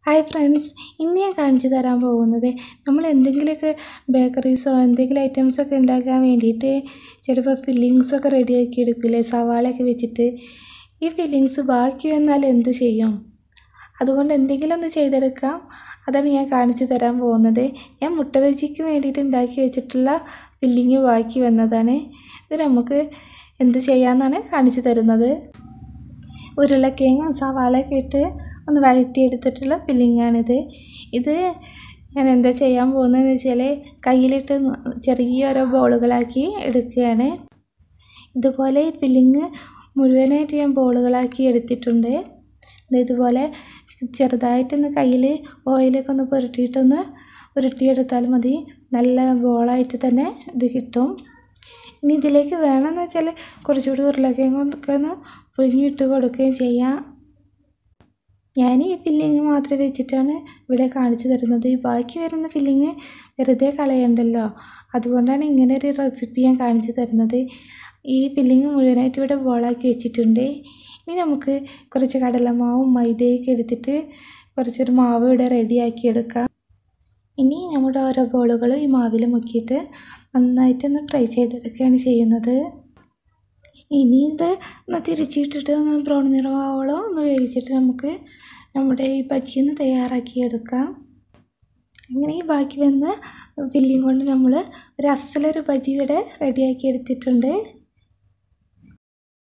hi friends ഇന്ന് ഞാൻ കാണിച്ചു തരാൻ പോകുന്നത് നമ്മൾ എന്തെങ്കിലുമൊക്കെ ബേക്കറീസോ എന്തെങ്കിലും ഐറ്റംസൊക്കെ ഉണ്ടാക്കാൻ വേണ്ടിയിട്ട് ചിലപ്പോൾ ഫില്ലിങ്സൊക്കെ റെഡിയാക്കി എടുക്കില്ലേ സവാളയൊക്കെ വെച്ചിട്ട് ഈ ഫില്ലിങ്സ് ബാക്കി വന്നാൽ എന്ത് ചെയ്യും അതുകൊണ്ട് എന്തെങ്കിലും ഒന്ന് ചെയ്തെടുക്കാം അതാണ് ഞാൻ കാണിച്ചു തരാൻ പോകുന്നത് ഞാൻ മുട്ട ബജിക്ക് വേണ്ടിയിട്ട് ഉണ്ടാക്കി വെച്ചിട്ടുള്ള ഫില്ലിങ് ബാക്കി വന്നതാണ് ഇത് നമുക്ക് എന്ത് ചെയ്യാമെന്നാണ് കാണിച്ചു തരുന്നത് ഉരുളക്കിഴങ്ങും സവാളയൊക്കെ ഇട്ട് ഒന്ന് വഴറ്റിയെടുത്തിട്ടുള്ള ഫില്ലിങ്ങാണിത് ഇത് ഞാൻ എന്താ ചെയ്യാൻ പോകുന്നതെന്ന് വെച്ചാൽ കയ്യിലിട്ട് ചെറിയ ഓരോ ബോളുകളാക്കി എടുക്കുകയാണ് ഇതുപോലെ ഈ ഫില്ലിങ് മുഴുവനായിട്ട് ഞാൻ ബോളുകളാക്കി എടുത്തിട്ടുണ്ട് ഇത് ഇതുപോലെ ചെറുതായിട്ടൊന്ന് കയ്യിൽ ഓയിലൊക്കെ ഒന്ന് പുരട്ടിയിട്ടൊന്ന് ഉരുട്ടിയെടുത്താൽ മതി നല്ല ബോളായിട്ട് തന്നെ ഇത് കിട്ടും ഇനി ഇതിലേക്ക് വേണമെന്ന് വെച്ചാൽ കുറച്ചുകൂടി ഉരുളക്കിഴങ്ങൊക്കെ ഒന്ന് പുഴുങ്ങിയിട്ട് കൊടുക്കുകയും ചെയ്യാം ഞാൻ ഈ ഫില്ലിങ് മാത്രം വെച്ചിട്ടാണ് ഇവിടെ കാണിച്ചു തരുന്നത് ഈ ബാക്കി വരുന്ന ഫില്ലിങ് വെറുതെ കളയണ്ടല്ലോ അതുകൊണ്ടാണ് ഇങ്ങനെ ഒരു റെസിപ്പി ഞാൻ കാണിച്ചു തരുന്നത് ഈ ഫില്ലിങ് മുഴുവനായിട്ട് ഇവിടെ ബോളാക്കി വെച്ചിട്ടുണ്ട് ഇനി നമുക്ക് കുറച്ച് കടലമാവും മൈദയൊക്കെ എടുത്തിട്ട് കുറച്ചൊരു മാവ് ഇവിടെ റെഡിയാക്കി എടുക്കാം ഇനി നമ്മുടെ ഓരോ ബോളുകളും ഈ മാവിൽ മുക്കിയിട്ട് നന്നായിട്ടൊന്ന് ഫ്രൈ ചെയ്തെടുക്കുകയാണ് ചെയ്യുന്നത് ഇനി ഇത് ഒന്ന് തിരിച്ചിട്ടിട്ട് ഒന്ന് ബ്രൗൺ നിറമാവോളം ഒന്ന് വേവിച്ചിട്ട് നമുക്ക് നമ്മുടെ ഈ ബജി ഒന്ന് തയ്യാറാക്കി എടുക്കാം അങ്ങനെ ഈ ബാക്കി വന്ന ഫില്ലിങ് കൊണ്ട് നമ്മൾ ഒരു അസലൊരു ബജി ഇവിടെ റെഡിയാക്കി എടുത്തിട്ടുണ്ട്